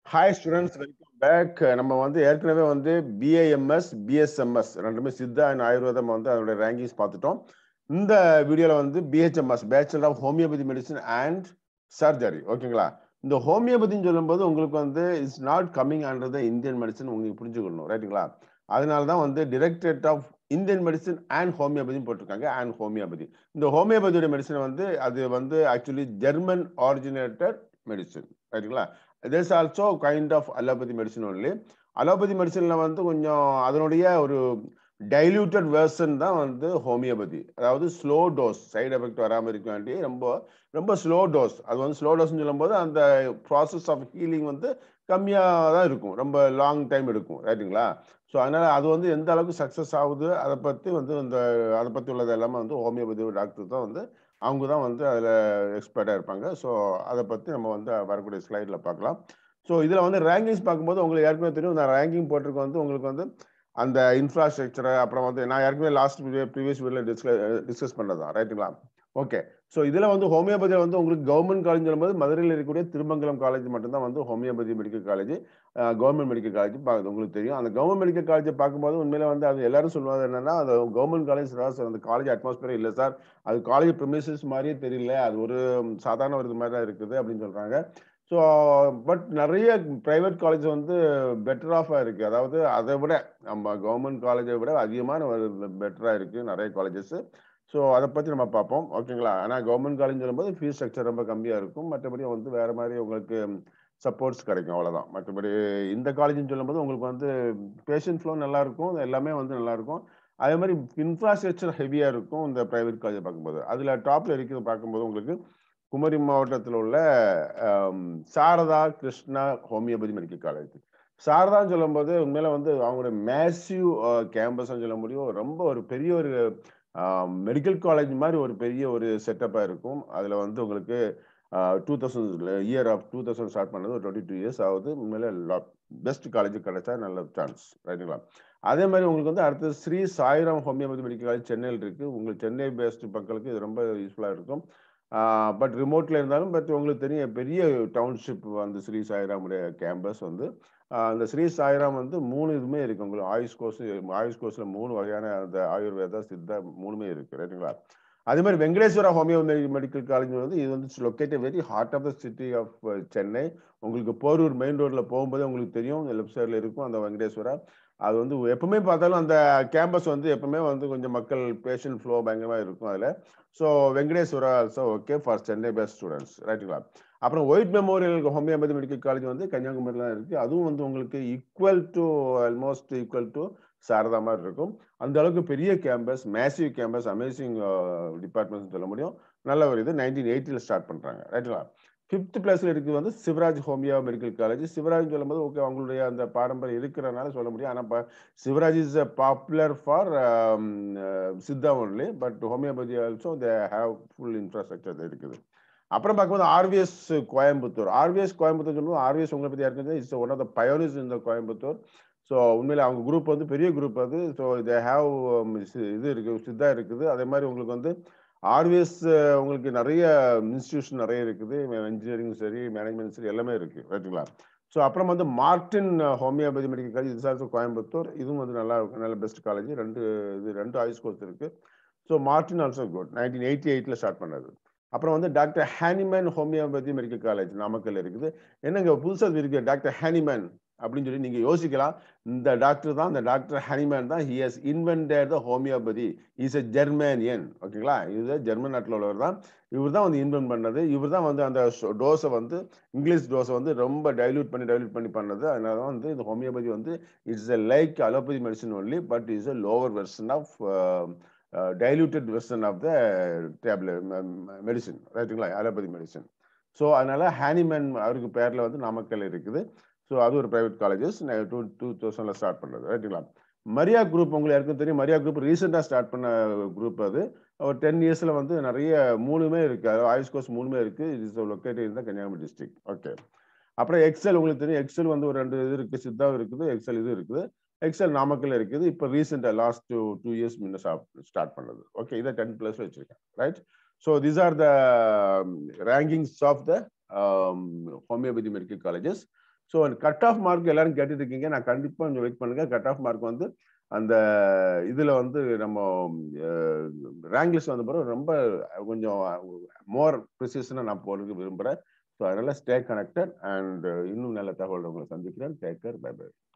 Hi students welcome back நம்ம வந்து ஏற்கனவே வந்து பிஏஎம்எஸ் பிஎஸ்எம்எஸ் ரெண்டுமே சித்தா அண்ட் ஆயுர்வேதம் வந்து அதோட ரேங்கிங்ஸ் பார்த்துட்டோம் இந்த வீடியோவில் வந்து BHMS bachelor of homeopathy medicine and surgery ஓகேங்களா இந்த ஹோமியோபதின்னு சொல்லும்போது உங்களுக்கு வந்து it's not coming under the Indian medicine உங்களுக்கு புரிஞ்சுக்கணும் ரைட்டுங்களா அதனால தான் வந்து directorate of Indian medicine and homeopathy போட்டிருக்காங்க அண்ட் ஹோமியோபதி இந்த ஹோமியோபதியோட மெடிசன் வந்து அது வந்து ஆக்சுவலி ஜெர்மன் ஆரிஜினேட்டட் மெடிசன் ரைட்டுங்களா there's also kind of allopathy medicine only allopathy மெடிசனில் வந்து கொஞ்சம் அதனுடைய ஒரு டைல்யூட்டட் வேர்ஷன் தான் வந்து ஹோமியோபதி அதாவது ஸ்லோ டோஸ் சைடு எஃபெக்ட் வராமல் இருக்க வேண்டிய ரொம்ப ரொம்ப ஸ்லோ டோஸ் அது வந்து ஸ்லோ டோஸ்னு சொல்லும்போது அந்த ப்ராசஸ் ஆஃப் ஹீலிங் வந்து கம்மியாக தான் இருக்கும் ரொம்ப லாங் டைம் எடுக்கும் ரைட்டுங்களா ஸோ அதனால் அது வந்து எந்த அளவுக்கு சக்ஸஸ் ஆகுது அதை பற்றி வந்து இந்த அதை பற்றி உள்ளது எல்லாமே வந்து ஹோமியோபதி டாக்டர் தான் வந்து அவங்க தான் வந்து அதில் எக்ஸ்பர்ட்டாக இருப்பாங்க ஸோ அதை பற்றி நம்ம வந்து வரக்கூடிய ஸ்லைடில் பார்க்கலாம் ஸோ இதில் வந்து ரேங்கிங்ஸ் பார்க்கும்போது உங்களுக்கு ஏற்கனவே தெரியும் நான் ரேங்கிங் போட்டிருக்க வந்து உங்களுக்கு வந்து அந்த இன்ஃப்ராஸ்ட்ரக்சரை அப்புறம் வந்து நான் ஏற்கனவே லாஸ்ட் வீடியோ ப்ரீவியஸ் வீடியோவில் டிஸ்கஸ் டிஸ்கஸ் பண்ணது தான் ரைட்டுங்களா ஓகே ஸோ இதில் வந்து ஹோமியோபதியில் வந்து உங்களுக்கு கவர்மெண்ட் காலேஜ் சொல்லும்போது மதுரையில் இருக்கக்கூடிய திருமங்கலம் காலேஜ் மட்டும்தான் வந்து homeopathy medical college government medical college உங்களுக்கு தெரியும் அந்த கவர்மெண்ட் மெடிக்கல் காலேஜை பார்க்கும்போது உண்மையில வந்து அது எல்லாரும் சொல்லுவாங்க என்னன்னா அது கவர்மெண்ட் காலேஜ் சார் அந்த காலேஜ் அட்மாஸ்பியர் இல்லை சார் அது காலேஜ் ப்ரிமிசஸ் மாதிரியே தெரியல அது ஒரு சாதாரண ஒரு இது மாதிரி தான் இருக்குது அப்படின்னு சொல்றாங்க ஸோ பட் நிறைய ப்ரைவேட் காலேஜ் வந்து பெட்டர் ஆஃபாக இருக்குது அதாவது அதை விட நம்ம கவர்மெண்ட் காலேஜை விட அதிகமான பெட்டராக இருக்குது நிறைய காலேஜஸ் ஸோ அதை பற்றி நம்ம பார்ப்போம் ஓகேங்களா ஆனால் கவர்மெண்ட் காலேஜ் சொல்லும்போது ஃபீஸ் ஸ்ட்ரக்சர் ரொம்ப கம்மியாக இருக்கும் மற்றபடி வந்து வேறு மாதிரி உங்களுக்கு சப்போர்ட்ஸ் கிடைக்கும் அவ்வளோதான் மற்றபடி இந்த காலேஜ்னு சொல்லும்போது உங்களுக்கு வந்து பேஷண்ட் ஃப்ளோ நல்லாயிருக்கும் எல்லாமே வந்து நல்லாயிருக்கும் அதே மாதிரி இன்ஃப்ராஸ்ட்ரக்சர் ஹெவியாக இருக்கும் இந்த ப்ரைவேட் காலேஜ் பார்க்கும்போது அதில் டாப்பில் இருக்கிறது பார்க்கும்போது உங்களுக்கு குமரி மாவட்டத்தில் உள்ள Sharada Krishna homeopathy medical college சாரதான்னு சொல்லும்போது உண்மையில வந்து அவங்களோட மேசிவ் கேம்பஸ்ன்னு சொல்ல முடியும் ரொம்ப ஒரு பெரிய ஒரு மெடிக்கல் காலேஜ் மாதிரி ஒரு பெரிய ஒரு செட்டப்பாக இருக்கும் அதில் வந்து உங்களுக்கு two thousand year of two thousand start பண்ணது ஒரு டுவெண்ட்டி டூ இயர்ஸ் ஆகுது உண்மையில பெஸ்ட் காலேஜ் கிடைச்சா நல்ல சான்ஸ் ரைட்டுங்களா அதே மாதிரி உங்களுக்கு வந்து அடுத்தது Sri Sairam homeopathy medical college சென்னையில் இருக்குது உங்களுக்கு சென்னை பேஸ்டு மக்களுக்கு இது ரொம்ப யூஸ்ஃபுல்லாக இருக்கும் பட் ரிமோட்டில் இருந்தாலும் பட் உங்களுக்கு தெரியும் பெரிய டவுன்ஷிப் வந்து ஸ்ரீ சாய்ராமுடைய கேம்பஸ் வந்து அந்த ஸ்ரீ சாய்ராம் வந்து மூணு இதுவுமே இருக்கு உங்களுக்கு ஆயுஷ் கோர்ஸ் ஆயுஷ் கோர்ஸில் மூணு வகையான அந்த ஆயுர்வேதா சித்தா மூணுமே இருக்கு ரைட்டுங்களா அதே மாதிரி வெங்கடேஸ்வரா ஹோமியோ மெடிக்கல் காலேஜ் வந்து இது வந்து located very heart of the city of Chennai உங்களுக்கு போரூர் மெயின் ரோட்டில் போகும்போது உங்களுக்கு தெரியும் லெஃப்ட் சைடில் இருக்கும் அந்த வெங்கடேஸ்வரா அது வந்து எப்பவுமே பார்த்தாலும் அந்த கேம்பஸ் வந்து எப்பவுமே வந்து கொஞ்சம் மக்கள் பேஷண்ட் ஃப்ளோ பயங்கரமாக இருக்கும் அதில் so Venkateswara also okay for Chennai based students ரைட்டுங்களா அப்புறம் white memorial homeopathy medical college வந்து கன்னியாகுமரியில் இருக்குது அதுவும் வந்து உங்களுக்கு equal to almost equal to Sharada மாதிரி இருக்கும் அந்த அளவுக்கு பெரிய campus massive campus amazing departments சொல்ல முடியும் நல்ல ஒரு இது நைன்டீன் எயிட்டியில் ஸ்டார்ட் பண்ணுறாங்க ரைட்டுங்களா ஃபிஃப்த் பிளேஸில் இருக்குது வந்து Sivaraj homeo medical college Sivaraj சொல்லும்போது ஓகே அவங்களுடைய அந்த பாரம்பரியம் இருக்கிறனால சொல்ல முடியும் ஆனால் இப்போ Sivaraj is popular for Siddha only but homeopathy also they have full infrastructure இருக்குது அப்புறம் பார்க்கும்போது ஆர்விஎஸ் கோயம்புத்தூர் ஆர்விஎஸ் கோயம்புத்தூர் சொல்லும்போது ஆர்விஎஸ் உங்களை பற்றி யாருக்குது it's one of the pioneers இந்த கோயம்புத்தூர் ஸோ உண்மையில் அவங்க குரூப் வந்து பெரிய குரூப் அது ஸோ தே ஹாவ் இது இருக்குது சித்தா இருக்குது அதே மாதிரி உங்களுக்கு வந்து ஆர்விஎஸ் உங்களுக்கு நிறைய இன்ஸ்டியூஷன் நிறைய இருக்குது இன்ஜினியரிங் சரி மேனேஜ்மெண்ட் சரி எல்லாமே இருக்குது ரைட்டுங்களா ஸோ அப்புறம் வந்து மார்டின் ஹோமியோபதி மெடிக்கல் காலேஜ் இது ஆல்சோ கோயம்புத்தூர் இதுவும் வந்து நல்லா இருக்கும் நல்ல பெஸ்ட் காலேஜ் ரெண்டு இது ரெண்டு ஆயுஷ் கோர்ஸ் இருக்குது so Martin also good nineteen eighty எயிட்டில் ஸ்டார்ட் பண்ணது அப்புறம் வந்து doctor Hahnemann homeopathy medical college Namakkal இருக்குது என்னங்க புதுசாக இருக்குது டாக்டர் ஹேனிமேன் அப்படின்னு சொல்லி நீங்க யோசிக்கலாம் இந்த டாக்டர் தான் இந்த டாக்டர் ஹனிமேன் தான் he has invented the homeopathy is a Germanian ஓகேங்களா இது ஜெர்மன் நாட்டில் உள்ளவர் தான் இவர் தான் வந்து இன்வென்ட் பண்ணது இவர் தான் வந்து அந்த டோஸை வந்து இங்கிலீஷ் டோஸை வந்து ரொம்ப டைல்யூட் பண்ணி டைல்யூட் பண்ணி பண்ணது அதனால தான் வந்து இந்த ஹோமியோபதி வந்து it's a like allopathy medicine only but is a lower version of diluted version of the tablet medicine ரைட்டுங்களா அலோபதி மெடிசன் ஸோ அதனால ஹேனிமேன் அவருக்கு பேரில் வந்து நாமக்கல் இருக்குது ஸோ அது ஒரு ப்ரைவேட் காலேஜஸ் டூ டூ தௌசண்டில் ஸ்டார்ட் பண்ணுறது ரைட்டுங்களா மரியா குரூப் உங்களுக்கு யாருக்கும் தெரியும் மரியா குரூப் ரீசெண்டாக ஸ்டார்ட் பண்ண குரூப் அது ஒரு டென் இயர்ஸில் வந்து நிறைய மூணுமே இருக்குது அதாவது ஆயுஷ் கோர்ஸ் மூணுமே இருக்குது இட் இஸ் லொக்கேட்டட் இந்த கன்னியாகுமரி டிஸ்ட்ரிக்ட் ஓகே அப்புறம் எக்ஸல் உங்களுக்கு தெரியும் எக்ஸல் வந்து ஒரு ரெண்டு இது இருக்குது சித்தாவும் இருக்குது எக்ஸல் இது இருக்குது எக்ஸல் நாமக்கல் இருக்குது இப்போ ரீசெண்டாக லாஸ்ட் டூ டூ இயர்ஸ் முன்ன ஸ்டார்ட் பண்ணது ஓகே இதை டென் ப்ளஸ் வச்சுருக்கேன் right so these are the rankings of the homeopathy medical colleges. So cut off mark எல்லாரும் கேட்டுட்டு இருக்கீங்க நான் கண்டிப்பாக கொஞ்சம் வெயிட் பண்ணுங்க கட் ஆஃப் மார்க் வந்து அந்த இதுல வந்து நம்ம ரேங்க் லிஸ்ட் வந்த பிறகு ரொம்ப கொஞ்சம் மோர் ப்ரிசிஷனாக நான் போறதுக்கு விரும்புகிறேன் ஸோ அதனால ஸ்டே கனெக்டட் அண்ட் இன்னும் நல்ல தகவல் உங்களை சந்திக்கிறேன் டேக்கர் பை பை